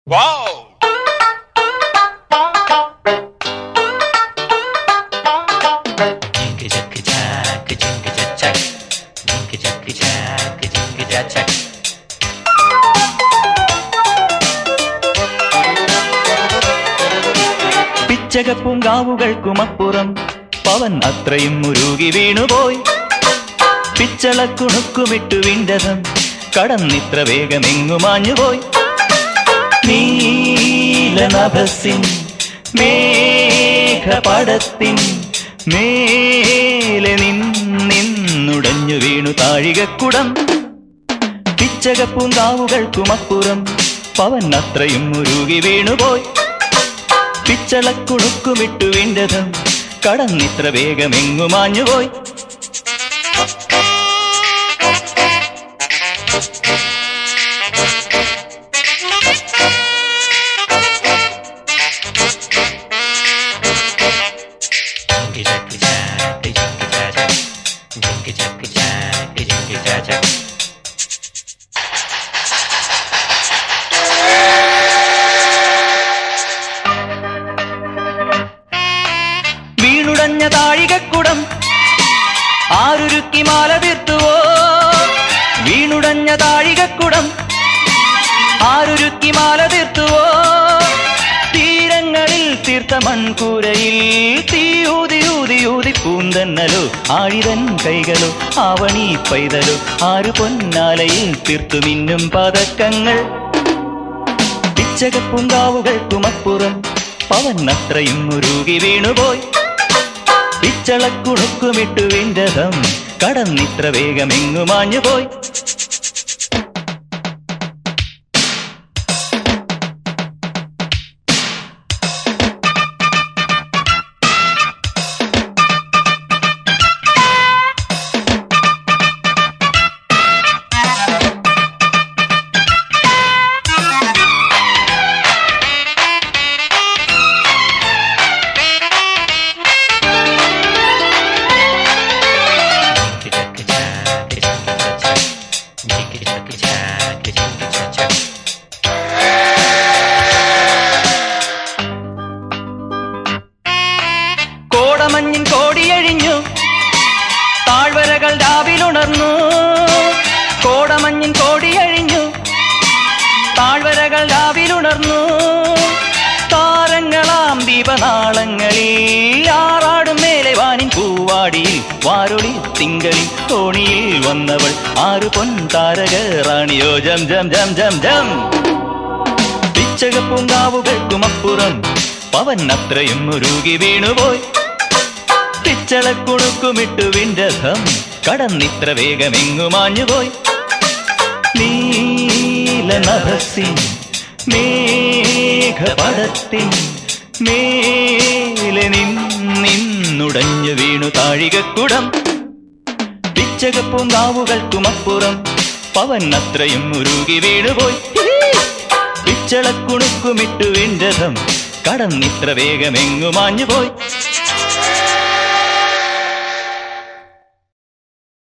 Wow! Jinky jacky jack, jinky jack jack. Jinky jacky jack, jinky jack jack. പിച്ചകപ്പൂങ്കാവുകൾക്കുമപ്പുറം പവൻ അത്രയും മുരുകി വീണുപോയി പിച്ചളക്കുണുക്കുമിട്ടു വിണ്ടതം കടന്നിത്ര വേഗമെങ്ങുമാഞ്ഞുപോയി നീലനഭസിൻ മേഘപടത്തിൻ മേലെ നിന്നുടഞ്ഞു വീണു താഴികക്കുടം പിച്ചകപ്പൂങ്കാവുകൾക്കുമപ്പുറം പവൻ അത്രയും മുരുകി വീണുപോയി പിച്ചളക്കുണുക്കുമിട്ടു വിണ്ടതം കടന്നിത്ര വേഗമെങ്ങുമാഞ്ഞുപോയി Jinky jacky jack, jinky jack jack. Jinky jacky jack, jinky jack jack. വീണുടഞ്ഞ താഴികക്കുടം ആരുരുക്കി മാല തീർത്തുവോ വീണുടഞ്ഞ താഴികക്കുടം ആരുരുക്കി മാല തീർത്തുവോ തീരങ്ങളിൽ തീർത്ത മൺകൂരയിൽ തീയൂതി ഊതി ഊതി പൂന്തന്നലോ ആഴിതൻ കൈകളോ ആവണി പൈതലോ ആരു പൊന്നാലയിൽ തീർത്തു മിന്നും പതക്കങ്ങൾ പിച്ചകപ്പൂങ്കാവുകൾക്കുമപ്പുറം പവൻ അത്രയും മുരുകി വീണുപോയി പിച്ചളക്കുണുക്കുമിട്ടു വിണ്ടതം കടന്നിത്ര വേഗമെങ്ങുമാഞ്ഞുപോയി Jinky jacky jack, jinky jack jack. Jinky jacky jack, jinky jack jack. കോടമഞ്ഞിൻ കോടിയഴിഞ്ഞു താഴ്വരകൾ രാവിലുണർന്നു കോടമഞ്ഞിൻ കോടിയഴിഞ്ഞു താഴ്വരകൾ രാവിലുണർന്നു താരങ്ങളാം ദീപനാളങ്ങളിൽ ആറാടും മേലെ വാനിൻ പൂവാടിയിൽ വാരൊളി തിങ്കളിൽ തോണിയിൽ വന്നവൾ ആരു പൊൻ താരക റാണിയോ ജം ജം ജം ജം ജം പിച്ചകപ്പൂങ്കാവുകൾക്കുമപ്പുറം പവൻ അത്രയും മുരുകി വീണുപോയി പിച്ചളക്കുണുക്കുമിട്ടു വിണ്ടധം കടന്നിത്ര വേഗമെങ്ങുമാഞ്ഞുപോയി നീലനഭസിൻ മേഘപടത്തിൻ മേലെ നിന്നുടഞ്ഞു വീണു താഴികക്കുടം പിച്ചകപ്പൂങ്കാവുകൾക്കുമപ്പുറം പവൻ അത്രയും മുരുകി വീണുപോയി പിച്ചളക്കുണുക്കുമിട്ടു വിണ്ടധം കടന്നിത്ര വേഗമെങ്ങുമാഞ്ഞുപോയി